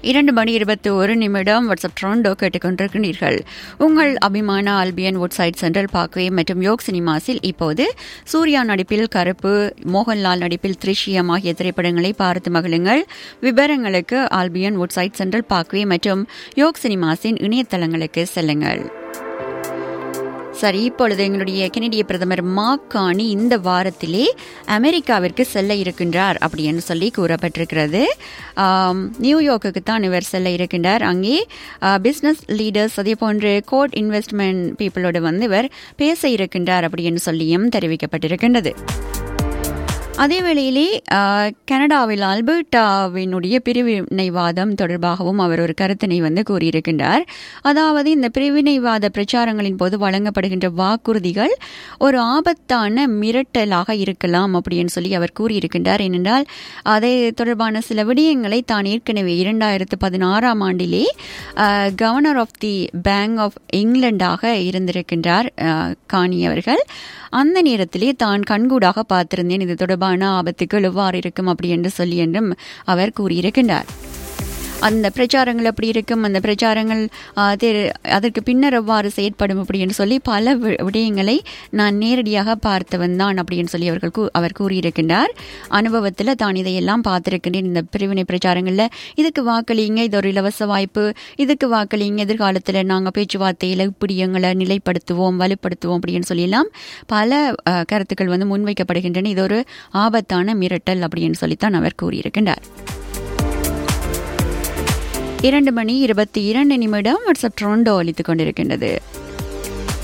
இரண்டு மணி இருபத்தி ஒரு நிமிடம் வாட்ஸ்அப் ட்ரோண்டோ கேட்டுக்கொண்டிருக்கிறீர்கள் உங்கள் அபிமான ஆல்பியன் வுட்சைட் சென்ட்ரல் பார்க்வே மற்றும் யோக் சினிமாஸில் இப்போது சூர்யா நடிப்பில் கருப்பு மோகன்லால் நடிப்பில் த்ரிஷியம் ஆகிய திரைப்படங்களை பார்த்து மகிழுங்கள் விவரங்களுக்கு ஆல்பியன் வுட்சைட் சென்ட்ரல் பார்க்வே மற்றும் யோக் சினிமாஸின் இணையதளங்களுக்கு செல்லுங்கள் சரி இப்பொழுது எங்களுடைய கெனடிய பிரதமர் மாக்கானி இந்த வாரத்திலே அமெரிக்காவிற்கு செல்ல இருக்கின்றார் அப்படின்னு சொல்லி கூறப்பட்டிருக்கிறது ஆம், நியூயார்க்குக்கு தான் இவர் செல்ல இருக்கின்றார் அங்கே பிஸ்னஸ் லீடர்ஸ் அதே போன்று கோட் இன்வெஸ்ட்மெண்ட் பீப்புளோடு வந்து இவர் பேச இருக்கின்றார் அப்படின்னு சொல்லியும் தெரிவிக்கப்பட்டிருக்கின்றது அதே வேளையிலே ஆஹ், கனடாவில் அல்பர்டாவினுடைய பிரிவினைவாதம் தொடர்பாகவும் அவர் ஒரு கருத்தினை வந்து கூறியிருக்கின்றார் அதாவது இந்த பிரிவினைவாத பிரச்சாரங்களின் போது வழங்கப்படுகின்ற வாக்குறுதிகள் ஒரு ஆபத்தான மிரட்டலாக இருக்கலாம் அப்படின்னு சொல்லி அவர் கூறியிருக்கின்றார் ஏனென்றால் அதை தொடர்பான சில விடயங்களை தான் ஏற்கனவே இரண்டாயிரத்து பதினாறாம் ஆண்டிலே governor of the bank of இங்கிலாண்டாக இருந்திருக்கின்றார் ஆஹ், காணி அவர்கள் அந்த நேரத்திலே தான் கண்கூடாக பார்த்திருந்தேன் இது தொடர்பான ஆபத்துகள் எவ்வாறு இருக்கும் அப்படி என்று சொல்லி என்றும் அவர் கூறியிருக்கின்றார் அந்த பிரச்சாரங்கள் எப்படி இருக்கும் அந்த பிரச்சாரங்கள் ஆ, தெ- அதற்கு பின்னர் எவ்வாறு செயற்படும் அப்படின்னு சொல்லி பல வி- விடயங்களை நான் நேரடியாக பார்த்தவன் தான் அப்படின்னு சொல்லி அவர்கள் கூ- அவர் கூறியிருக்கின்றார் அனுபவத்தில் தான் இதையெல்லாம் பார்த்திருக்கின்றேன் இந்த பிரிவினை பிரச்சாரங்களில் இதுக்கு வாக்களிங்க இது ஒரு இலவச வாய்ப்பு இதுக்கு வாக்களிங்க எதிர்காலத்தில் நாங்கள் பேச்சுவார்த்தையில் இப்படி எங்களை நிலைப்படுத்துவோம் வலுப்படுத்துவோம் அப்படின்னு சொல்லியெல்லாம் பல ஆ, கருத்துக்கள் வந்து முன்வைக்கப்படுகின்றன இது ஒரு ஆபத்தான மிரட்டல் அப்படின்னு சொல்லித்தான் அவர் கூறியிருக்கின்றார் இரண்டு மணி இருபத்தி இரண்டு நிமிடம் வாட்ஸ்அப் ட்ரோண்டோ அளித்துக் கொண்டிருக்கின்றது